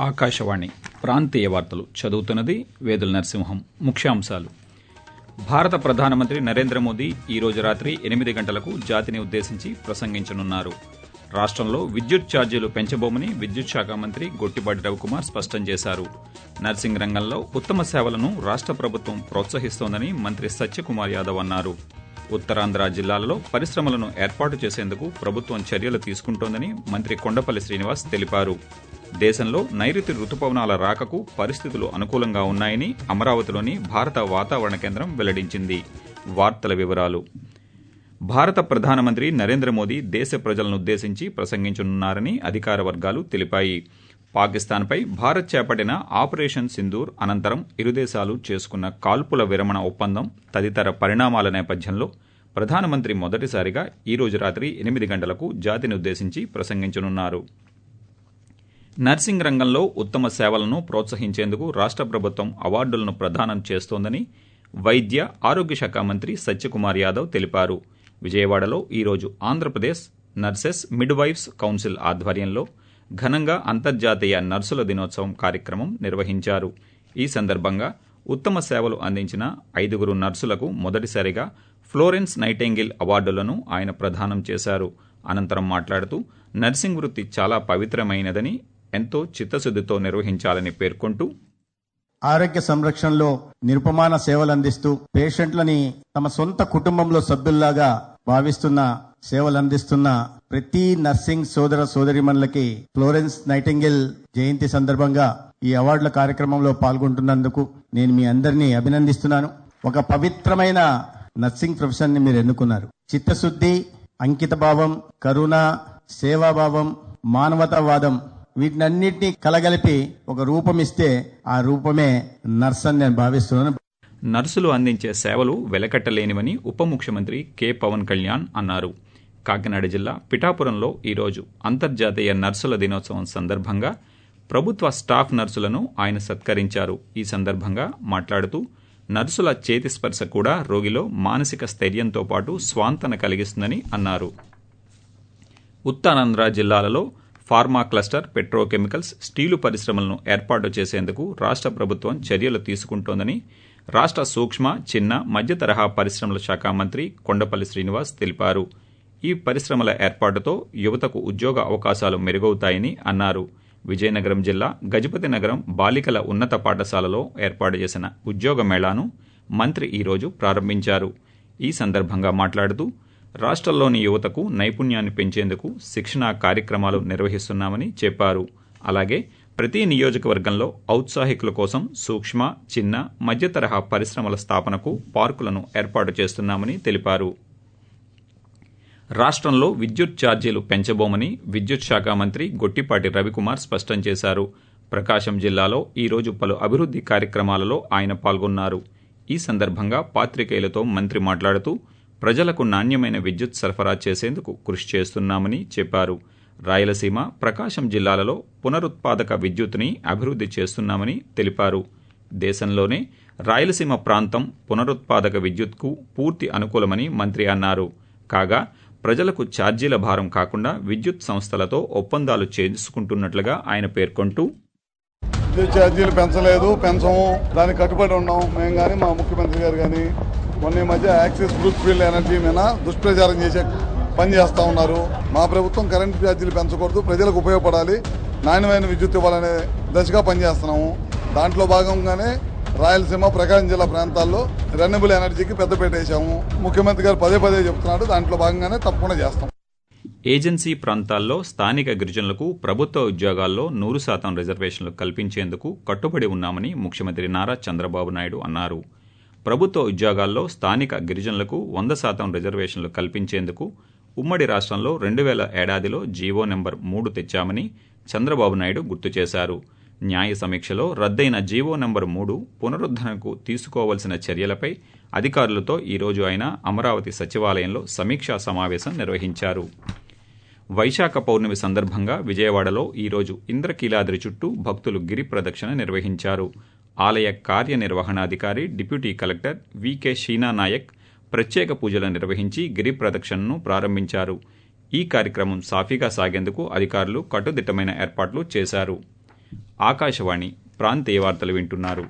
ఆకాశవాణి ప్రాంతీయ వార్తలు చదువుతున్నది వేదుల నరసింహం ముఖ్యాంశాలు భారత ప్రధానమంత్రి నరేంద్ర మోదీ ఈ రోజు రాత్రి ఎనిమిది గంటలకు జాతిని ఉద్దేశించి ప్రసంగించనున్నారు రాష్టంలో విద్యుత్ ఛార్జీలు పెంచబోమని విద్యుత్ శాఖ మంత్రి గొట్టిపాటి రవికుమార్ స్పష్టం చేశారు నర్సింగ్ రంగంలో ఉత్తమ సేవలను రాష్ట ప్రభుత్వం ప్రోత్సహిస్తోందని మంత్రి సత్యకుమార్ యాదవ్ అన్నారు ఉత్తరాంధ్ర జిల్లాలలో పరిశ్రమలను ఏర్పాటు చేసేందుకు ప్రభుత్వం చర్యలు తీసుకుంటోందని మంత్రి కొండపల్లి శ్రీనివాస్ తెలిపారు దేశంలో నైరుతి రుతుపవనాల రాకకు పరిస్థితులు అనుకూలంగా ఉన్నాయని అమరావతిలోని భారత వాతావరణ కేంద్రం వెల్లడించింది వార్తల వివరాలు భారత ప్రధానమంత్రి నరేంద్ర మోదీ దేశ ప్రజలనుద్దేశించి ప్రసంగించనున్నారని అధికార వర్గాలు తెలిపాయి పాకిస్తాన్పై భారత్ చేపట్టిన ఆపరేషన్ సింధూర్ అనంతరం ఇరు దేశాలు చేసుకున్న కాల్పుల విరమణ ఒప్పందం తదితర పరిణామాల నేపథ్యంలో ప్రధానమంత్రి మొదటిసారిగా ఈ రోజు రాత్రి ఎనిమిది గంటలకు జాతిని ఉద్దేశించి ప్రసంగించనున్నారు నర్సింగ్ రంగంలో ఉత్తమ సేవలను ప్రోత్సహించేందుకు రాష్ట ప్రభుత్వం అవార్డులను ప్రదానం చేస్తోందని వైద్య ఆరోగ్య శాఖ మంత్రి సత్యకుమార్ యాదవ్ తెలిపారు విజయవాడలో ఈరోజు ఆంధ్రప్రదేశ్ నర్సెస్ మిడ్వైఫ్స్ కౌన్సిల్ ఆధ్వర్యంలో ఘనంగా అంతర్జాతీయ నర్సుల దినోత్సవం కార్యక్రమం నిర్వహించారు ఈ సందర్భంగా ఉత్తమ సేవలు అందించిన ఐదుగురు నర్సులకు మొదటిసారిగా ఫ్లోరెన్స్ నైటెంగిల్ అవార్డులను ఆయన ప్రదానం చేశారు అనంతరం మాట్లాడుతూ నర్సింగ్ వృత్తి చాలా పవిత్రమైనదని ఎంతో చిత్తశుద్దితో నిర్వహించాలని పేర్కొంటూ ఆరోగ్య సంరక్షణలో నిరుపమాన సేవలు అందిస్తూ పేషెంట్లని తమ సొంత కుటుంబంలో సభ్యుల్లాగా భావిస్తున్న సేవలు అందిస్తున్న ప్రతి నర్సింగ్ సోదర సోదరిమణులకి ఫ్లోరెన్స్ నైటింగెల్ జయంతి సందర్భంగా ఈ అవార్డుల కార్యక్రమంలో పాల్గొంటున్నందుకు నేను మీ అందరినీ అభినందిస్తున్నాను ఒక పవిత్రమైన నర్సింగ్ ప్రొఫెషన్ ని మీరు ఎన్నుకున్నారు చిత్తశుద్ధి అంకిత భావం కరుణ సేవాభావం మానవతావాదం వీటినన్నింటినీ కలగలిపి ఒక రూపం ఇస్తే ఆ రూపమే నర్స్ అని నేను భావిస్తున్నాను నర్సులు అందించే సేవలు వెలకట్టలేనివని ఉప ముఖ్యమంత్రి కె పవన్ కళ్యాణ్ అన్నారు కాకినాడ జిల్లా పిఠాపురంలో ఈరోజు అంతర్జాతీయ నర్సుల దినోత్సవం సందర్భంగా ప్రభుత్వ స్టాఫ్ నర్సులను ఆయన సత్కరించారు ఈ సందర్భంగా మాట్లాడుతూ నర్సుల చేతి స్పర్శ కూడా రోగిలో మానసిక స్థైర్యంతో పాటు స్వాంతన కలిగిస్తుందని అన్నారు ఉత్తరాంధ్ర జిల్లాలలో ఫార్మా క్లస్టర్ పెట్రోకెమికల్స్ స్టీలు పరిశ్రమలను ఏర్పాటు చేసేందుకు రాష్ట ప్రభుత్వం చర్యలు తీసుకుంటోందని రాష్ట సూక్ష్మ చిన్న మధ్య తరహా పరిశ్రమల శాఖ మంత్రి కొండపల్లి శ్రీనివాస్ తెలిపారు ఈ పరిశ్రమల ఏర్పాటుతో యువతకు ఉద్యోగ అవకాశాలు మెరుగవుతాయని అన్నారు విజయనగరం జిల్లా గజపతి నగరం బాలికల ఉన్నత పాఠశాలలో ఏర్పాటు చేసిన ఉద్యోగ మేళాను మంత్రి ఈరోజు ప్రారంభించారు ఈ సందర్భంగా మాట్లాడుతూ రాష్ట్రంలోని యువతకు నైపుణ్యాన్ని పెంచేందుకు శిక్షణా కార్యక్రమాలు నిర్వహిస్తున్నామని చెప్పారు అలాగే ప్రతి నియోజకవర్గంలో ఔత్సాహికుల కోసం సూక్ష్మ చిన్న మధ్య తరహా పరిశ్రమల స్థాపనకు పార్కులను ఏర్పాటు చేస్తున్నామని తెలిపారు రాష్ట్రంలో విద్యుత్ ఛార్జీలు పెంచబోమని విద్యుత్ శాఖ మంత్రి గొట్టిపాటి రవికుమార్ స్పష్టం చేశారు ప్రకాశం జిల్లాలో ఈరోజు పలు అభివృద్ది కార్యక్రమాలలో ఆయన పాల్గొన్నారు ఈ సందర్భంగా పాత్రికేయులతో మంత్రి మాట్లాడుతూ ప్రజలకు నాణ్యమైన విద్యుత్ సరఫరా చేసేందుకు కృషి చేస్తున్నామని చెప్పారు రాయలసీమ ప్రకాశం జిల్లాలలో పునరుత్పాదక విద్యుత్తుని అభివృద్ది చేస్తున్నామని తెలిపారు దేశంలోనే రాయలసీమ ప్రాంతం పునరుత్పాదక విద్యుత్కు పూర్తి అనుకూలమని మంత్రి అన్నారు కాగా ప్రజలకు ఛార్జీల భారం కాకుండా విద్యుత్ సంస్థలతో ఒప్పందాలు చేసుకుంటున్నట్లుగా ఆయన పేర్కొంటూ విద్యుత్ ఛార్జీలు పెంచలేదు పెంచము దానికి కట్టుబడి ఉన్నాం మేము కానీ మా ముఖ్యమంత్రి గారు కానీ మొన్న ఈ మధ్య యాక్సిస్ బ్రూక్ ఫీల్డ్ ఎనర్జీ మీద దుష్ప్రచారం చేసే పని చేస్తా ఉన్నారు మా ప్రభుత్వం కరెంట్ ఛార్జీలు పెంచకూడదు ప్రజలకు ఉపయోగపడాలి నాణ్యమైన విద్యుత్ ఇవ్వాలనే దశగా పనిచేస్తున్నాము దాంట్లో భాగంగానే రాయలసీమ ప్రకాశం జిల్లా ప్రాంతాల్లో రెన్యూబుల్ ఎనర్జీకి పెద్దపీట వేసాము ముఖ్యమంత్రి గారు పదే పదే చెప్తున్నాడు దాంట్లో భాగంగానే తప్పకుండా చేస్తాం ఏజెన్సీ ప్రాంతాల్లో స్థానిక గిరిజనులకు ప్రభుత్వ ఉద్యోగాల్లో నూరు శాతం రిజర్వేషన్లు కల్పించేందుకు కట్టుబడి ఉన్నామని ముఖ్యమంత్రి నారా చంద్రబాబు నాయుడు అన్నారు ప్రభుత్వ ఉద్యోగాల్లో స్థానిక గిరిజనులకు వంద శాతం రిజర్వేషన్లు కల్పించేందుకు ఉమ్మడి రాష్ట్రంలో రెండు వేల ఏడాదిలో జీవో నెంబర్ మూడు తెచ్చామని చంద్రబాబు నాయుడు గుర్తు చేశారు న్యాయ సమీక్షలో రద్దయిన జీవో నెంబర్ మూడు పునరుద్దరణకు తీసుకోవలసిన చర్యలపై అధికారులతో ఈరోజు ఆయన అమరావతి సచివాలయంలో సమీక్షా సమావేశం నిర్వహించారు వైశాఖ పౌర్ణమి సందర్భంగా విజయవాడలో ఈరోజు ఇంద్రకీలాద్రి చుట్టూ భక్తులు గిరి ప్రదక్షిణ నిర్వహించారు ఆలయ కార్యనిర్వహణాధికారి deputy collector V K Sheena Nayak ప్రత్యేక పూజలు నిర్వహించి గిరి ప్రదక్షిణను ప్రారంభించారు ఈ కార్యక్రమం సాఫీగా సాగేందుకు అధికారులు కట్టుదిట్టమైన ఏర్పాట్లు చేశారు ఆకాశవాణి ప్రాంతీయ వార్తలు వింటున్నారు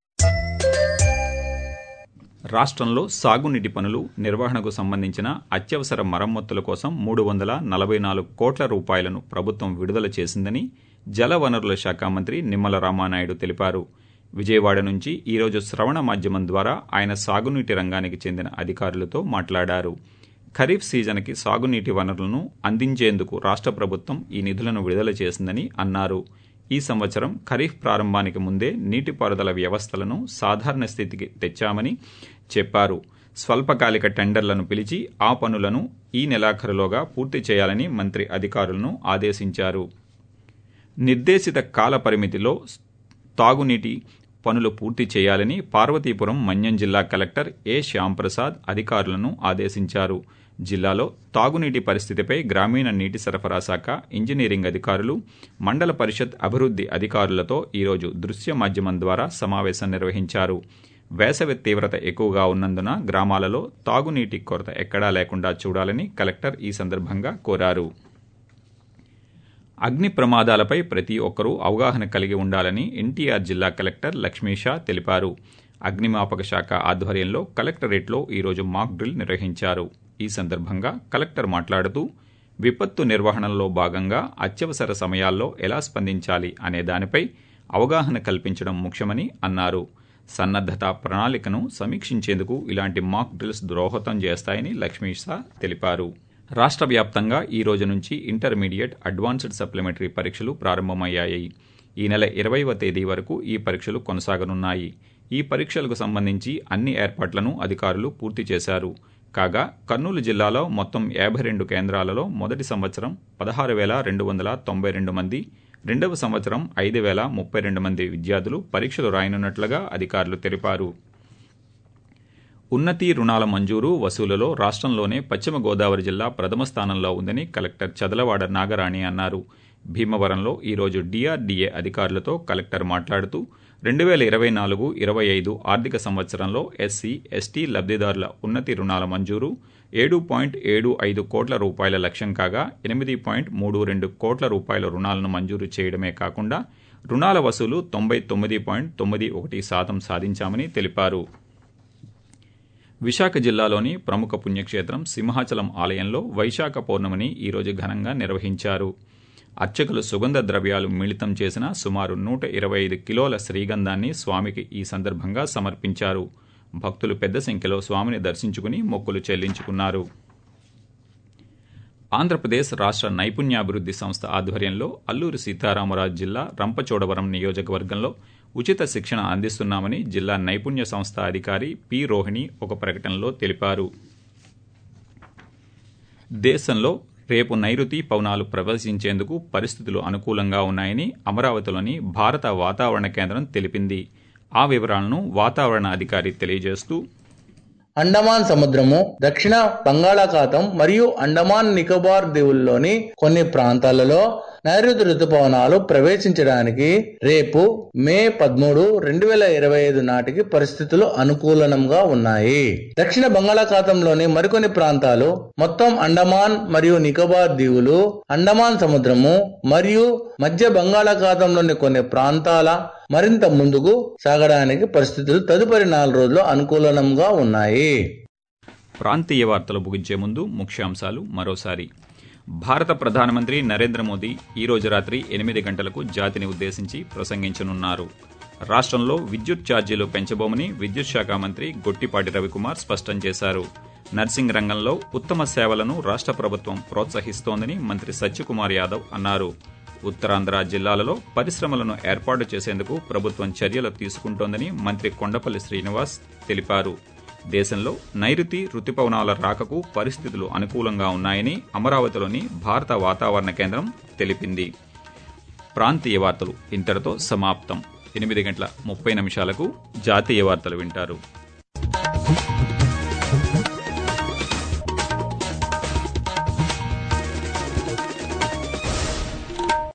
రాష్ట్రంలో సాగునీటి పనులు నిర్వహణకు సంబంధించిన అత్యవసర మరమ్మతుల కోసం మూడు వందల నలభై నాలుగు కోట్ల రూపాయలను ప్రభుత్వం విడుదల చేసిందని జలవనరుల శాఖ మంత్రి నిమ్మల రామానాయుడు తెలిపారు విజయవాడ నుంచి ఈరోజు శ్రవణ మాధ్యమం ద్వారా ఆయన సాగునీటి రంగానికి చెందిన అధికారులతో మాట్లాడారు ఖరీఫ్ సీజన్కి సాగునీటి వనరులను అందించేందుకు రాష్ట్ర ప్రభుత్వం ఈ నిధులను విడుదల చేసిందని అన్నారు ఈ సంవత్సరం ఖరీఫ్ ప్రారంభానికి ముందే నీటిపారుదల వ్యవస్థలను సాధారణ స్థితికి తెచ్చామని చెప్పారు స్వల్పకాలిక టెండర్లను పిలిచి ఆ పనులను ఈ నెలాఖరులోగా పూర్తి చేయాలని మంత్రి అధికారులను ఆదేశించారు నిర్దేశిత కాల పరిమితిలో తాగునీటి పనులు పూర్తి చేయాలని పార్వతీపురం మన్యం జిల్లా కలెక్టర్ ఏ శ్యాంప్రసాద్ అధికారులను ఆదేశించారు జిల్లాలో తాగునీటి పరిస్థితిపై గ్రామీణ నీటి సరఫరా శాఖ ఇంజనీరింగ్ అధికారులు మండల పరిషత్ అభివృద్ధి అధికారులతో ఈరోజు దృశ్య మాధ్యమం ద్వారా సమావేశం నిర్వహించారు వేసవి తీవ్రత ఎక్కువగా ఉన్నందున గ్రామాలలో తాగునీటి కొరత ఎక్కడా లేకుండా చూడాలని కలెక్టర్ ఈ సందర్భంగా కోరారు అగ్ని ప్రమాదాలపై ప్రతి ఒక్కరూ అవగాహన కలిగి ఉండాలని ఎన్టీఆర్ జిల్లా కలెక్టర్ లక్ష్మీషా తెలిపారు అగ్నిమాపక శాఖ ఆధ్వర్యంలో కలెక్టరేట్లో ఈరోజు మాక్ డ్రిల్ నిర్వహించారు ఈ సందర్భంగా కలెక్టర్ మాట్లాడుతూ విపత్తు నిర్వహణలో భాగంగా అత్యవసర సమయాల్లో ఎలా స్పందించాలి అనే దానిపై అవగాహన కల్పించడం ముఖ్యమని అన్నారు సన్నద్దత ప్రణాళికను సమీక్షించేందుకు ఇలాంటి మాక్ డ్రిల్స్ దోహదం చేస్తాయని లక్ష్మీషా తెలిపారు రాష్ట్ర వ్యాప్తంగా ఈ రోజు నుంచి ఇంటర్మీడియట్ అడ్వాన్స్డ్ సప్లిమెంటరీ పరీక్షలు ప్రారంభమయ్యాయి ఈ నెల ఇరవైవ తేదీ వరకు ఈ పరీక్షలు కొనసాగనున్నాయి ఈ పరీక్షలకు సంబంధించి అన్ని ఏర్పాట్లను అధికారులు పూర్తి చేశారు కాగా కర్నూలు జిల్లాలో మొత్తం యాభై రెండు కేంద్రాలలో మొదటి సంవత్సరం పదహారు వేల రెండు వందల తొంభై రెండు మంది రెండవ సంవత్సరం ఐదు వేల ముప్పై రెండు మంది విద్యార్థులు పరీక్షలు రాయనున్నట్లుగా అధికారులు తెలిపారు ఉన్నతి రుణాల మంజూరు వసూలులో రాష్ట్రంలోనే పశ్చిమ గోదావరి జిల్లా ప్రథమ స్థానంలో ఉందని కలెక్టర్ చదలవాడ నాగరాణి అన్నారు భీమవరంలో ఈరోజు డిఆర్డీఏ అధికారులతో కలెక్టర్ మాట్లాడుతూ రెండు వేల ఇరవై నాలుగు ఇరవై ఐదు ఆర్థిక సంవత్సరంలో ఎస్సీ ఎస్టీ లబ్దిదారుల ఉన్నతి రుణాల మంజూరు ఏడు పాయింట్ ఏడు ఐదు కోట్ల రూపాయల లక్ష్యం కాగా ఎనిమిది పాయింట్ మూడు రెండు కోట్ల రూపాయల రుణాలను మంజూరు చేయడమే కాకుండా రుణాల వసూలు తొంభై తొమ్మిది పాయింట్ తొమ్మిది ఒకటి శాతం సాధించామని తెలిపారు విశాఖ జిల్లాలోని ప్రముఖ పుణ్యక్షేత్రం సింహాచలం ఆలయంలో వైశాఖ పౌర్ణమిని ఈరోజు ఘనంగా నిర్వహించారు అర్చకులు సుగంధ ద్రవ్యాలు మిళితం చేసిన సుమారు నూట ఇరవై ఐదు కిలోల శ్రీగంధాన్ని స్వామికి ఈ సందర్భంగా సమర్పించారు భక్తులు పెద్ద సంఖ్యలో స్వామిని దర్శించుకుని మొక్కులు చెల్లించుకున్నారు ఆంధ్రప్రదేశ్ రాష్ట్ర నైపుణ్యాభివృద్ధి సంస్థ ఆధ్వర్యంలో అల్లూరి సీతారామరాజు జిల్లా రంపచోడవరం నియోజకవర్గంలో ఉచిత శిక్షణ అందిస్తున్నామని జిల్లా నైపుణ్య సంస్థ అధికారి పి రోహిణి ఒక ప్రకటనలో తెలిపారు దేశంలో రేపు నైరుతి పవనాలు ప్రవేశించేందుకు పరిస్థితులు అనుకూలంగా ఉన్నాయని అమరావతిలోని భారత వాతావరణ కేంద్రం తెలిపింది ఆ వివరాలను వాతావరణ అధికారి తెలియజేస్తూ అండమాన్ సముద్రము దక్షిణ బంగాళాఖాతం మరియు అండమాన్ నికోబార్ దీవుల్లోని కొన్ని ప్రాంతాలలో నైరుతి రుతుపవనాలు ప్రవేశించడానికి రేపు మే పదమూడు రెండు వేల ఇరవై ఐదు నాటికి పరిస్థితులు అనుకూలంగా ఉన్నాయి దక్షిణ బంగాళాఖాతంలోని మరికొన్ని ప్రాంతాలు మొత్తం అండమాన్ మరియు నికోబార్ దీవులు అండమాన్ సముద్రము మరియు మధ్య బంగాళాఖాతంలోని కొన్ని ప్రాంతాల మరింత ముందుకు సాగడానికి పరిస్థితులు తదుపరి నాలుగు రోజులు అనుకూలంగా ఉన్నాయి ప్రాంతీయ వార్తలు ముగించే ముందు ముఖ్యాంశాలు మరోసారి భారత ప్రధానమంత్రి నరేంద్ర మోదీ ఈ రోజు రాత్రి ఎనిమిది గంటలకు జాతిని ఉద్దేశించి ప్రసంగించనున్నారు రాష్ట్రంలో విద్యుత్ ఛార్జీలు పెంచబోమని విద్యుత్ శాఖ మంత్రి గొట్టిపాటి రవికుమార్ స్పష్టం చేశారు నర్సింగ్ రంగంలో ఉత్తమ సేవలను రాష్ట్ర ప్రభుత్వం ప్రోత్సహిస్తోందని మంత్రి సత్యకుమార్ యాదవ్ అన్నారు ఉత్తరాంధ్ర జిల్లాలలో పరిశ్రమలను ఏర్పాటు చేసేందుకు ప్రభుత్వం చర్యలు తీసుకుంటోందని మంత్రి కొండపల్లి శ్రీనివాస్ తెలిపారు దేశంలో నైరుతి రుతుపవనాల రాకకు పరిస్థితులు అనుకూలంగా ఉన్నాయని అమరావతిలోని భారత వాతావరణ కేంద్రం తెలిపింది ప్రాంతీయ వార్తలు ఇంతటితో సమాప్తం ఎనిమిది గంటల ముప్పై నిమిషాలకు జాతీయ వార్తలు వింటారు